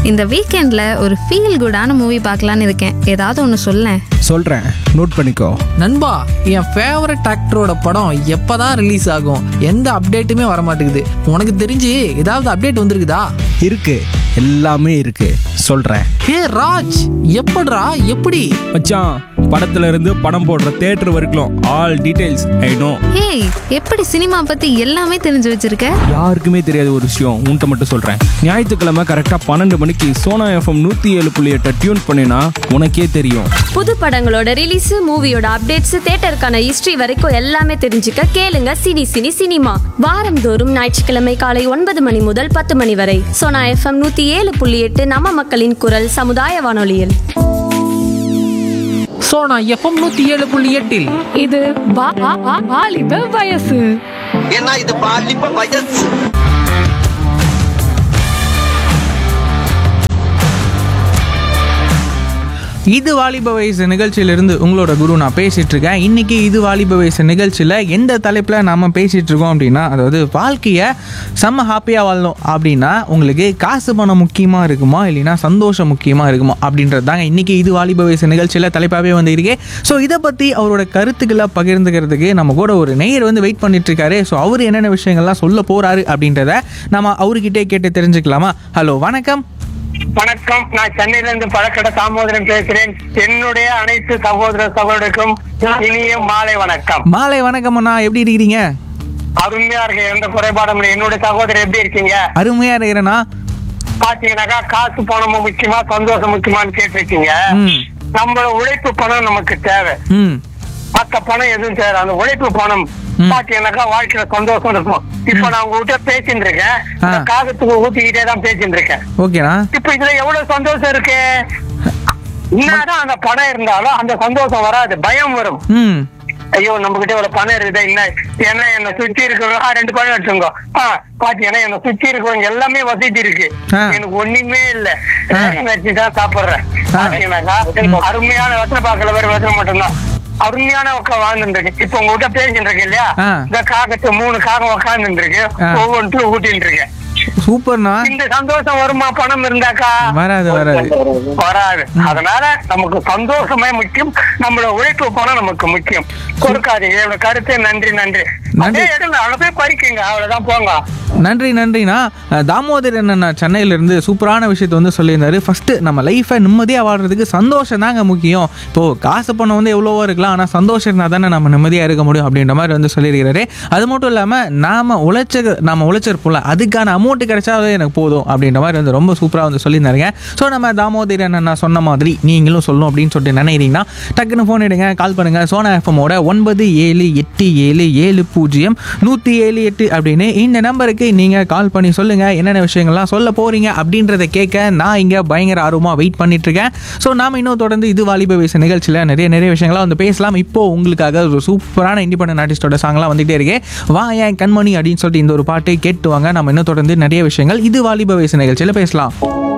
இந்த வீக்கெண்டில் ஒரு ஃபீல் குடான மூவி பார்க்கலான்னு இருக்கேன் ஏதாவது ஒன்று சொல்லேன் சொல்கிறேன் நோட் பண்ணிக்கோ நண்பா என் ஃபேவரட் ஆக்டரோட படம் எப்பதான் ரிலீஸ் ஆகும் எந்த அப்டேட்டுமே வர மாட்டேங்குது உனக்கு தெரிஞ்சு ஏதாவது அப்டேட் வந்திருக்குதா இருக்கு எல்லாமே இருக்கு சொல்கிறேன் ஹே ராஜ் எப்படிடா எப்படி மச்சான் படத்துல இருந்து படம் போடுற தேட்டர் வரைக்கும் all details I know hey எப்படி சினிமா பற்றி எல்லாமே தெரிஞ்சு வச்சிருக்க யாருக்குமே தெரியாத ஒரு விஷயம் உன்கிட்ட மட்டும் சொல்கிறேன் ஞாயிற்றுக்கிழமை கரெக்டாக பன்னெண்டு மணிக்கு சோனா எஃப்எம் நூற்றி ஏழு புள்ளி எட்டை டியூன் பண்ணினா உனக்கே தெரியும் புது படங்களோட ரிலீஸ் மூவியோட அப்டேட்ஸ் தேட்டருக்கான ஹிஸ்டரி வரைக்கும் எல்லாமே தெரிஞ்சுக்க கேளுங்க சினி சினி சினிமா வாரந்தோறும் ஞாயிற்றுக்கிழமை காலை ஒன்பது மணி முதல் பத்து மணி வரை சோனா எஃப்எம் நூத்தி ஏழு புள்ளி எட்டு நம்ம மக்களின் குரல் சமுதாய வானொலியில் ஸோ நான் எஃப்எம் நூற்றி ஏழு புள்ளி எட்டில் இது வா- வா- வா- வாலிப வயசு ஏன்னா இது பாலிப்ப வயசு இது வாலிப வயசு நிகழ்ச்சியிலிருந்து உங்களோட குரு நான் பேசிட்டு இருக்கேன் இன்னைக்கு இது வாலிப வயசு நிகழ்ச்சியில் எந்த தலைப்பில் நாம பேசிட்டு இருக்கோம் அப்படின்னா அதாவது வாழ்க்கையை செம்ம ஹாப்பியாக வாழணும் அப்படின்னா உங்களுக்கு காசு பணம் முக்கியமாக இருக்குமா இல்லைன்னா சந்தோஷம் முக்கியமாக இருக்குமா அப்படின்றது தாங்க இன்னைக்கு இது வாலிப வயசு நிகழ்ச்சியில் தலைப்பாகவே வந்திருக்கு ஸோ இதை பற்றி அவரோட கருத்துக்களை பகிர்ந்துக்கிறதுக்கு நம்ம கூட ஒரு நேயர் வந்து வெயிட் பண்ணிட்டு இருக்காரு ஸோ அவர் என்னென்ன விஷயங்கள்லாம் சொல்ல போறாரு அப்படின்றத நம்ம அவர்கிட்டே கேட்டு தெரிஞ்சுக்கலாமா ஹலோ வணக்கம் வணக்கம் நான் சென்னையில இருந்து பழக்கடை தாமோதரன் பேசுறேன் என்னுடைய அனைத்து சகோதர சகோதரருக்கும் இனிய மாலை வணக்கம் மாலை வணக்கம் அண்ணா எப்படி இருக்கிறீங்க அருமையா இருக்கு எந்த குறைபாடும் இல்லை என்னுடைய சகோதரர் எப்படி இருக்கீங்க அருமையா இருக்கிறேண்ணா பாத்தீங்கன்னாக்கா காசு பணம் முக்கியமா சந்தோஷம் முக்கியமான்னு கேட்டிருக்கீங்க ம். நம்மளோட உழைப்பு பணம் நமக்கு தேவை ம் மத்த பணம் எதுவும் தேவை அந்த உழைப்பு பணம் ம். பாத்தீங்கன்னாக்கா வாழ்க்கையில சந்தோஷம் இருக்கும் இப்ப நான் உங்ககிட்ட பேசிட்டு இருக்கேன் இந்த ஆ. காகத்துக்கு ஊத்திக்கிட்டே தான் பேசிட்டு இருக்கேன் ஓகேண்ணா இப்ப இதுல எவ்வளவு சந்தோஷம் இருக்கு என்னதான் அந்த பணம் இருந்தாலும் அந்த சந்தோஷம் வராது பயம் வரும் ம் ஐயோ நம்ம கிட்ட இவ்வளவு பணம் இருக்குதா இல்ல ஏன்னா என்ன சுத்தி இருக்கிறவங்க ஆ, ரெண்டு பணம் எடுத்துங்க ஆ பாத்தீங்கன்னா என்ன சுத்தி இருக்கிறவங்க எல்லாமே வசதி இருக்கு ஆ. எனக்கு ஒண்ணுமே இல்ல ஆ. ரேஷன் அரிசி தான் சாப்பிடுறேன் ஆ. பாத்தீங்கன்னாக்கா அருமையான வசன பாக்கல வேற வசனம் மட்டும்தான் அருமையான உட்கா வாழ்ந்துட்டு இருக்கு இப்ப உங்ககிட்ட பேசிட்டு இருக்கு இல்லையா ஆ. இந்த காகத்தை மூணு காகம் உட்கார்ந்து இருக்கு ஆ. ஒவ்வொன்றும் ஊட்டின்னு இருக்கேன் சூப்பர்ண்ணா இந்த சந்தோஷம் வருமா பணம் இருந்தாக்கா வராது வராது வராது அதனால நமக்கு சந்தோஷமே முக்கியம் நம்மளோட உழைப்பு பணம் நமக்கு முக்கியம் கொடுக்காதீங்க இவ்வளவு கருத்து நன்றி நன்றி நன்றி. அதே எடுங்க அதை போய் பறிக்குங்க அவ்வளவுதான் போங்க நன்றி நன்றிண்ணா அஹ், தாமோதரன் அண்ணா சென்னையிலேருந்து சூப்பரான விஷயத்தை வந்து சொல்லியிருந்தாரு ஃபர்ஸ்ட் நம்ம லைஃப்பை நிம்மதியாக வாழ்றதுக்கு சந்தோஷம் தாங்க முக்கியம் இப்போது காசு பணம் வந்து எவ்வளவோ இருக்கலாம் ஆனால் சந்தோஷம் இருந்தால் தானே நம்ம நிம்மதியாக இருக்க முடியும் அப்படின்ற மாதிரி வந்து சொல்லியிருக்கிறாரு அது மட்டும் இல்லாமல் நாம் உழைச்ச நம்ம உழைச்சிருப்போம்ல அதுக்கான அமௌண்ட் கிடைச்சாவே எனக்கு போதும் அப்படின்ற மாதிரி வந்து ரொம்ப சூப்பராக வந்து சொல்லியிருந்தாருங்க ஸோ நம்ம தாமோதரன் அண்ணா சொன்ன மாதிரி நீங்களும் சொல்லணும் அப்படின்னு சொல்லிட்டு நினைக்கிறீங்கன்னா டக்குன்னு ஃபோன் எடுங்க கால் பண்ணுங்கள் சோனா எஃப்எம்மோட ஒன்பது ஏழு எட்டு ஏழு ஏழு பூஜ்ஜியம் நூற்றி ஏழு எட்டு அப்படின்னு இந்த நம்பருக்கு நீங்கள் கால் பண்ணி சொல்லுங்கள் என்னென்ன விஷயங்கள்லாம் சொல்ல போகிறீங்க அப்படின்றத கேட்க நான் இங்கே பயங்கர ஆர்வமாக வெயிட் பண்ணிட்டு இருக்கேன் ஸோ நாம இன்னும் தொடர்ந்து இது வாலிப வயசு நிகழ்ச்சியில் நிறைய நிறைய விஷயங்கள்லாம் வந்து பேசலாம் இப்போ உங்களுக்காக ஒரு சூப்பரான இண்டிபெண்டன்ட் ஆர்டிஸ்டோட சாங்லாம் வந்துகிட்டே இருக்கே வா ஏன் கண்மணி அப்படின்னு சொல்லிட்டு இந்த ஒரு பாட்டை கேட்டு வாங்க நம்ம இன்னும் தொடர்ந்து நிறைய விஷயங்கள் இது வாலிப வயசு நிகழ்ச்சியில் பேசலாம்